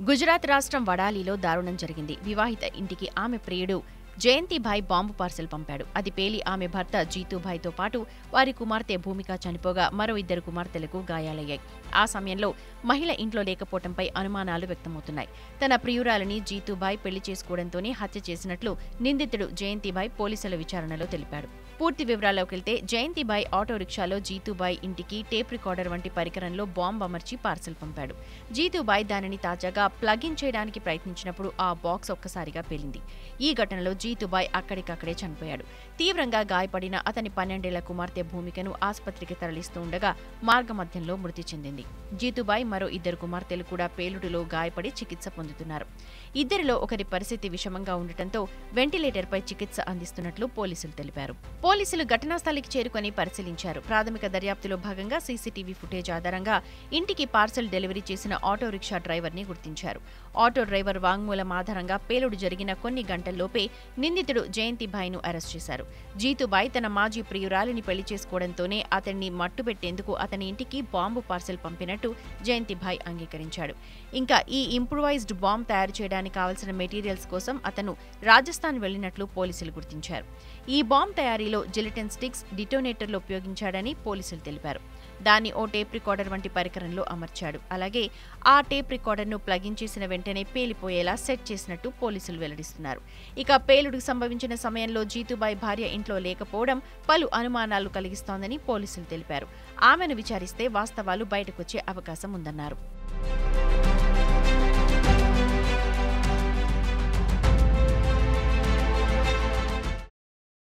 గుజరాత్ రాష్ట్రం వడాలిలో దారుణం జరిగింది వివాహిత ఇంటికి ఆమె ప్రియుడు జయంతిభాయ్ బాంబు పార్సెల్ పంపాడు అది పేలి ఆమె భర్త జీతుభాయ్తో పాటు వారి కుమార్తె భూమిక చనిపోగా మరో ఇద్దరు కుమార్తెలకు గాయాలయ్యాయి ఆ సమయంలో మహిళ ఇంట్లో లేకపోవడంపై అనుమానాలు వ్యక్తమవుతున్నాయి తన ప్రియురాలిని జీతుభాయ్ పెళ్లి చేసుకోవడంతోనే హత్య చేసినట్లు నిందితుడు జయంతిభాయ్ పోలీసుల విచారణలో తెలిపాడు పూర్తి వివరాల్లోకి వెళ్తే జయంతిబాయ్ ఆటో రిక్షాలో జీతుబాయ్ ఇంటికి టేప్ రికార్డర్ వంటి పరికరంలో బాంబు అమర్చి పార్సెల్ పంపాడు జీతుబాయ్ దానిని తాజాగా ప్లగిన్ చేయడానికి ప్రయత్నించినప్పుడు ఆ బాక్స్ ఒక్కసారిగా పేలింది ఈ ఘటనలో జీతుబాయ్ అక్కడికక్కడే చనిపోయాడు తీవ్రంగా గాయపడిన అతని పన్నెండేళ్ల కుమార్తె భూమికను ఆసుపత్రికి తరలిస్తూ ఉండగా మార్గమధ్యంలో మృతి చెందింది జీతుబాయ్ మరో ఇద్దరు కుమార్తెలు కూడా పేలుడులో గాయపడి చికిత్స పొందుతున్నారు ఇద్దరిలో ఒకరి పరిస్థితి విషమంగా ఉండటంతో వెంటిలేటర్పై చికిత్స అందిస్తున్నట్లు పోలీసులు తెలిపారు పోలీసులు ఘటనా స్థలికి చేరుకొని పరిశీలించారు ప్రాథమిక దర్యాప్తులో భాగంగా సీసీటీవీ ఫుటేజ్ ఆధారంగా ఇంటికి పార్సల్ డెలివరీ చేసిన ఆటో రిక్షా డ్రైవర్ని గుర్తించారు ఆటో డ్రైవర్ వాంగ్మూలం ఆధారంగా పేలుడు జరిగిన కొన్ని గంటల్లోపే నిందితుడు జయంతిభాయ్ను అరెస్ట్ చేశారు జీతుబాయ్ తన మాజీ ప్రియురాలిని పెళ్లి చేసుకోవడంతోనే అతన్ని మట్టుబెట్టేందుకు అతని ఇంటికి బాంబు పార్సెల్ పంపినట్టు జయంతిభాయ్ అంగీకరించాడు ఇంకా ఈ ఇంప్రూవైజ్డ్ బాంబ్ తయారు చేయడానికి కావలసిన మెటీరియల్స్ కోసం అతను రాజస్థాన్ వెళ్లినట్లు పోలీసులు గుర్తించారు ఈ బాంబ్ తయారీలో జిలిటన్ స్టిక్స్ డిటోనేటర్లు ఉపయోగించాడని పోలీసులు తెలిపారు దాన్ని ఓ టేప్ రికార్డర్ వంటి పరికరంలో అమర్చాడు అలాగే ఆ టేప్ రికార్డర్ను ప్లగిన్ చేసిన వెంటనే పేలిపోయేలా సెట్ చేసినట్టు పోలీసులు వెల్లడిస్తున్నారు ఇక పేలుడుకు సంభవించిన సమయంలో జీతుబాయ్ భార్య ఇంట్లో లేకపోవడం పలు అనుమానాలు కలిగిస్తోందని పోలీసులు తెలిపారు ఆమెను విచారిస్తే వాస్తవాలు బయటకొచ్చే అవకాశం ఉందన్నారు